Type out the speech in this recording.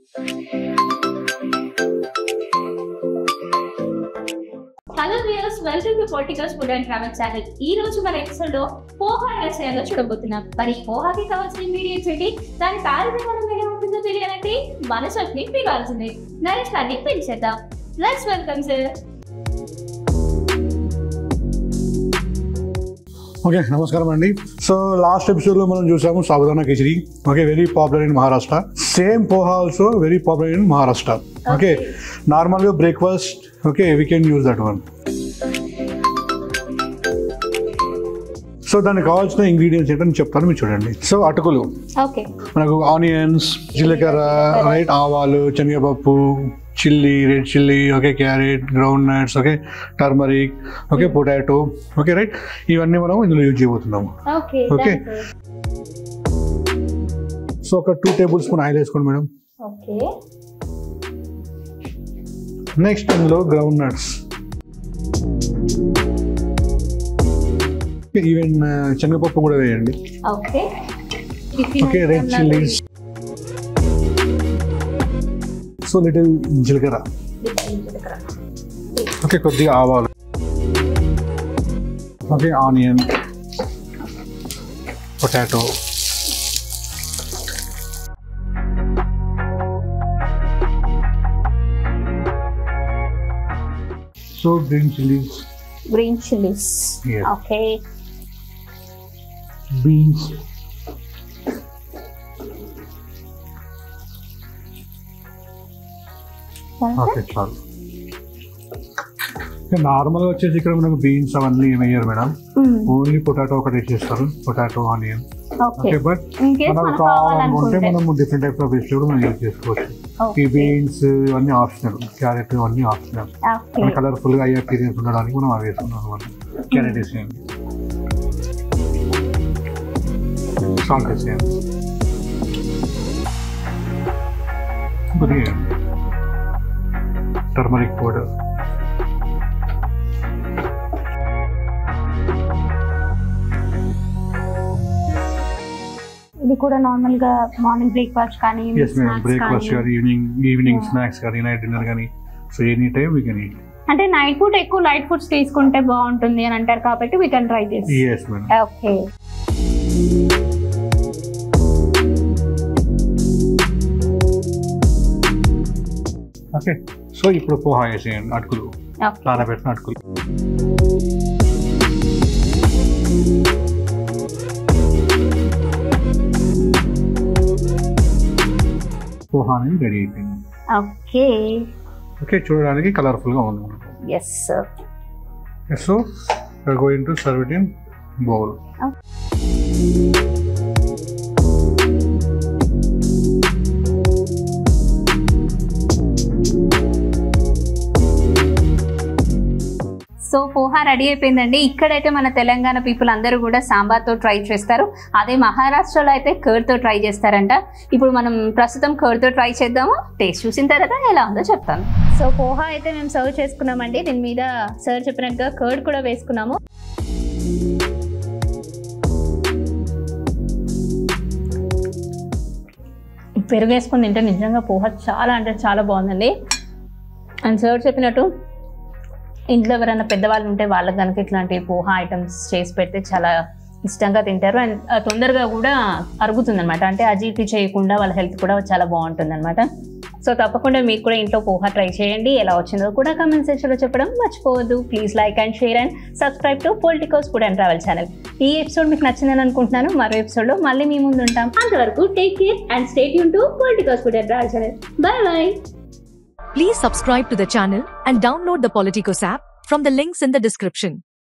Hello viewers welcome to Politico's food and travel channel ఈ రోజు మన ఎపిసోడ్ లో పోహా ఎలా చేయాలో చూడబోతున్నాం మరి పోహాకి కావాల్సిన ఇంగ్రీడియంట్స్ ఏంటి దాని కార్యక్రమం ఎలా ఉంటుందో తెలియాలంటే మన చట్నీ పిగాల్సిందే నరేష్ని పెంచేద్దాం లెట్స్ వెల్కమ్ సార్ ఓకే నమస్కారం అండి సో లాస్ట్ ఎపిసోడ్లో మనం చూసాము sabudana khichdi okay very popular in Maharashtra same poha also very popular in Maharashtra okay నార్మల్గా breakfast okay we can use that one so దానికి కావాల్సిన ఇంగ్రీడియంట్స్ ఏంటని చెప్తాను మీరు చూడండి సో అటుకులు ఓకే మనకు ఆనియన్స్ జీలకర్ర రైట్ ఆవాలు శనగపప్పు chilli red chilli okay carrot groundnuts okay turmeric okay potato okay right ఇవన్నీ మనం ఇందులో యూజ్ చేయబోతున్నాము ఓకే Okay. సో ఒక టూ టేబుల్ స్పూన్ ఆయిల్ వేసుకోండి మేడం ఓకే నెక్స్ట్ ఇందులో గ్రౌండ్ నట్స్ ఈవెన్ శనగపప్పు కూడా వేయండి okay okay red chillies so little జీలకర్ర ఓకే కొద్దిగా ఆవాలు okay onion potato so green chillies green chillies Yes. Okay beans okay చాలు నార్మల్గా వచ్చేసి ఇక్కడ మనకు బీన్స్ అవన్నీ ఏమి వేయరు మేడం ఓన్లీ పొటాటో ఒకటి వేసేస్తారు potato onion okay okay but in case మనకు మనకు కావాలనుకుంటే కావాలనుకుంటే మనం డిఫరెంట్ టైప్స్ ఆఫ్ వెజిటేబుల్ మనం యూజ్ చేసుకోవచ్చు ఈ ఓకే బీన్స్ ఇవన్నీ ఆప్షనల్ క్యారెట్ ఇవన్నీ ఆప్షనల్ ఓకే కలర్ఫుల్ గా అయ్యే పీరియన్స్ ఉండడానికి మనం అవి వేసుకున్నాం అనమాట క్యారెట్ వేసేయండి సాల్ట్ వేసేయండి కొద్దిగా టర్మరిక్ పౌడర్ ఇది కూడా నార్మల్ గా మార్నింగ్ బ్రేక్ఫాస్ట్ కానీ ఎస్ మేడం snacks బ్రేక్ఫాస్ట్ కానీ కానీ ఈవినింగ్ ఈవినింగ్ Yeah. స్నాక్స్ కానీ నైట్ డిన్నర్ కానీ so any time we can eat అంటే నైట్ ఫుడ్ ఎక్కువ లైట్ ఫుడ్స్ తీసుకుంటే బాగుంటుంది అని అంటారు కాబట్టి we can try this yes madam okay okay so ఇప్పుడు పోహా వేసేయండి అటుకులు ఓకే నానబెట్టిన అటుకులు పోహా అనేది రెడీ అయిపోయింది ఓకే ఓకే చూడడానికి కలర్ఫుల్గా ఉంది మనకు yes sir so going to serve it in bowl so poha ready అయిపోయిందండి ఇక్కడైతే మన తెలంగాణ పీపుల్ అందరూ కూడా సాంబార్తో ట్రై చేస్తారు అదే మహారాష్ట్రలో అయితే కర్డ్తో ట్రై చేస్తారంట ఇప్పుడు మనం ప్రస్తుతం కర్డ్తో ట్రై చేద్దాము టేస్ట్ చూసిన తర్వాత ఎలా ఉందో చెప్తాను సో పోహా అయితే మేము సర్వ్ చేసుకున్నామండి దీని మీద సర్ చెప్పినట్టుగా కర్డ్ కూడా వేసుకున్నాము పెరుగు వేసుకుని తింటే నిజంగా పోహా చాలా అంటే చాలా బాగుందండి అండ్ సార్ చెప్పినట్టు ఇంట్లో ఎవరైనా పెద్దవాళ్ళు ఉంటే వాళ్ళకి కనుక ఇట్లాంటి పోహా ఐటమ్స్ చేసి పెడితే చాలా ఇష్టంగా తింటారు అండ్ ఆ తొందరగా కూడా అరుగుతుంది అనమాట అంటే అజీర్తి చేయకుండా వాళ్ళ హెల్త్ కూడా చాలా బాగుంటుంది అనమాట సో తప్పకుండా మీకు కూడా ఇంట్లో పోహా ట్రై చేయండి ఎలా వచ్చిందో కూడా కామెంట్ సెక్షన్లో చెప్పడం మర్చిపోవద్దు please like and share and subscribe to Politico's food and travel channel ఈ ఎపిసోడ్ మీకు నచ్చిందని అనుకుంటున్నాను మరో ఎపిసోడ్లో మళ్ళీ మీ ముందు ఉంటాం అంతవరకు టేక్ కేర్ అండ్ స్టేట్ యూన్ to Politico's food and travel channel bye bye Please subscribe to the channel and download the Politicos app from the links in the description.